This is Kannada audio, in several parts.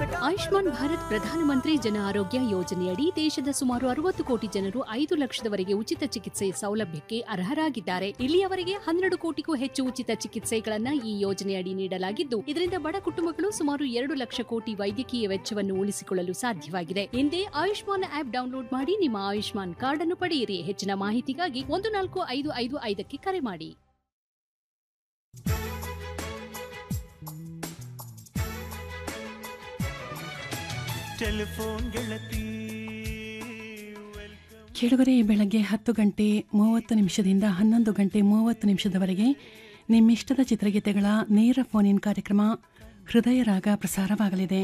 ಆಯುಷ್ಮಾನ್ ಭಾರತ್ ಪ್ರಧಾನಮಂತ್ರಿ ಜನ ಆರೋಗ್ಯ ಯೋಜನೆಯಡಿ ದೇಶದ ಸುಮಾರು ಅರವತ್ತು ಕೋಟಿ ಜನರು ಐದು ಲಕ್ಷದವರೆಗೆ ಉಚಿತ ಚಿಕಿತ್ಸೆ ಸೌಲಭ್ಯಕ್ಕೆ ಅರ್ಹರಾಗಿದ್ದಾರೆ ಇಲ್ಲಿಯವರೆಗೆ ಹನ್ನೆರಡು ಕೋಟಿಗೂ ಹೆಚ್ಚು ಉಚಿತ ಚಿಕಿತ್ಸೆಗಳನ್ನ ಈ ಯೋಜನೆಯಡಿ ನೀಡಲಾಗಿದ್ದು ಇದರಿಂದ ಬಡ ಕುಟುಂಬಗಳು ಸುಮಾರು ಎರಡು ಲಕ್ಷ ಕೋಟಿ ವೈದ್ಯಕೀಯ ವೆಚ್ಚವನ್ನು ಉಳಿಸಿಕೊಳ್ಳಲು ಸಾಧ್ಯವಾಗಿದೆ ಹಿಂದೆ ಆಯುಷ್ಮಾನ್ ಆಪ್ ಡೌನ್ಲೋಡ್ ಮಾಡಿ ನಿಮ್ಮ ಆಯುಷ್ಮಾನ್ ಕಾರ್ಡ್ ಅನ್ನು ಪಡೆಯಿರಿ ಹೆಚ್ಚಿನ ಮಾಹಿತಿಗಾಗಿ ಒಂದು ನಾಲ್ಕು ಐದು ಐದು ಐದಕ್ಕೆ ಕರೆ ಮಾಡಿ ಟೆಲಿಫೋನ್ ಗೆಳತಿ ಕೆಳಗರೆ ಬೆಳಗ್ಗೆ ಹತ್ತು ಗಂಟೆ ಮೂವತ್ತು ನಿಮಿಷದಿಂದ ಹನ್ನೊಂದು ಗಂಟೆ ಮೂವತ್ತು ನಿಮಿಷದವರೆಗೆ ನಿಮ್ಮಿಷ್ಟದ ಚಿತ್ರಗೀತೆಗಳ ನೇರ ಫೋನ್ ಇನ್ ಕಾರ್ಯಕ್ರಮ ಹೃದಯ ರಾಗ ಪ್ರಸಾರವಾಗಲಿದೆ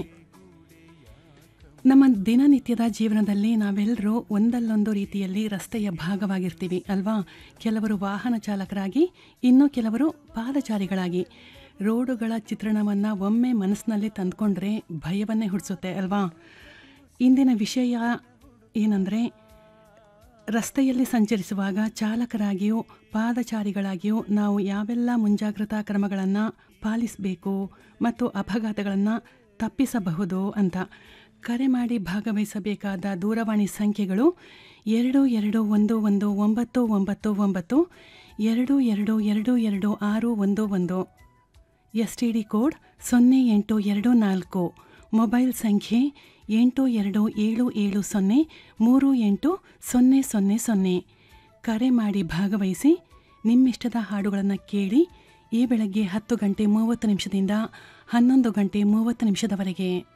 ನಮ್ಮ ದಿನನಿತ್ಯದ ಜೀವನದಲ್ಲಿ ನಾವೆಲ್ಲರೂ ಒಂದಲ್ಲೊಂದು ರೀತಿಯಲ್ಲಿ ರಸ್ತೆಯ ಭಾಗವಾಗಿರ್ತೀವಿ ಅಲ್ವಾ ಕೆಲವರು ವಾಹನ ಚಾಲಕರಾಗಿ ಇನ್ನು ಕೆಲವರು ಪಾದಚಾರಿಗಳಾಗಿ ರೋಡುಗಳ ಚಿತ್ರಣವನ್ನು ಒಮ್ಮೆ ಮನಸ್ಸಿನಲ್ಲಿ ತಂದ್ಕೊಂಡ್ರೆ ಭಯವನ್ನೇ ಹುಟ್ಟಿಸುತ್ತೆ ಅಲ್ವಾ ಇಂದಿನ ವಿಷಯ ಏನಂದರೆ ರಸ್ತೆಯಲ್ಲಿ ಸಂಚರಿಸುವಾಗ ಚಾಲಕರಾಗಿಯೂ ಪಾದಚಾರಿಗಳಾಗಿಯೂ ನಾವು ಯಾವೆಲ್ಲ ಮುಂಜಾಗ್ರತಾ ಕ್ರಮಗಳನ್ನು ಪಾಲಿಸಬೇಕು ಮತ್ತು ಅಪಘಾತಗಳನ್ನು ತಪ್ಪಿಸಬಹುದು ಅಂತ ಕರೆ ಮಾಡಿ ಭಾಗವಹಿಸಬೇಕಾದ ದೂರವಾಣಿ ಸಂಖ್ಯೆಗಳು ಎರಡು ಎರಡು ಒಂದು ಒಂದು ಒಂಬತ್ತು ಒಂಬತ್ತು ಒಂಬತ್ತು ಎರಡು ಎರಡು ಎರಡು ಎರಡು ಆರು ಒಂದು ಒಂದು ಎಸ್ ಟಿ ಡಿ ಕೋಡ್ ಸೊನ್ನೆ ಎಂಟು ಎರಡು ನಾಲ್ಕು ಮೊಬೈಲ್ ಸಂಖ್ಯೆ ಎಂಟು ಎರಡು ಏಳು ಏಳು ಸೊನ್ನೆ ಮೂರು ಎಂಟು ಸೊನ್ನೆ ಸೊನ್ನೆ ಸೊನ್ನೆ ಕರೆ ಮಾಡಿ ಭಾಗವಹಿಸಿ ನಿಮ್ಮಿಷ್ಟದ ಹಾಡುಗಳನ್ನು ಕೇಳಿ ಈ ಬೆಳಗ್ಗೆ ಹತ್ತು ಗಂಟೆ ಮೂವತ್ತು ನಿಮಿಷದಿಂದ ಹನ್ನೊಂದು ಗಂಟೆ ಮೂವತ್ತು ನಿಮಿಷದವರೆಗೆ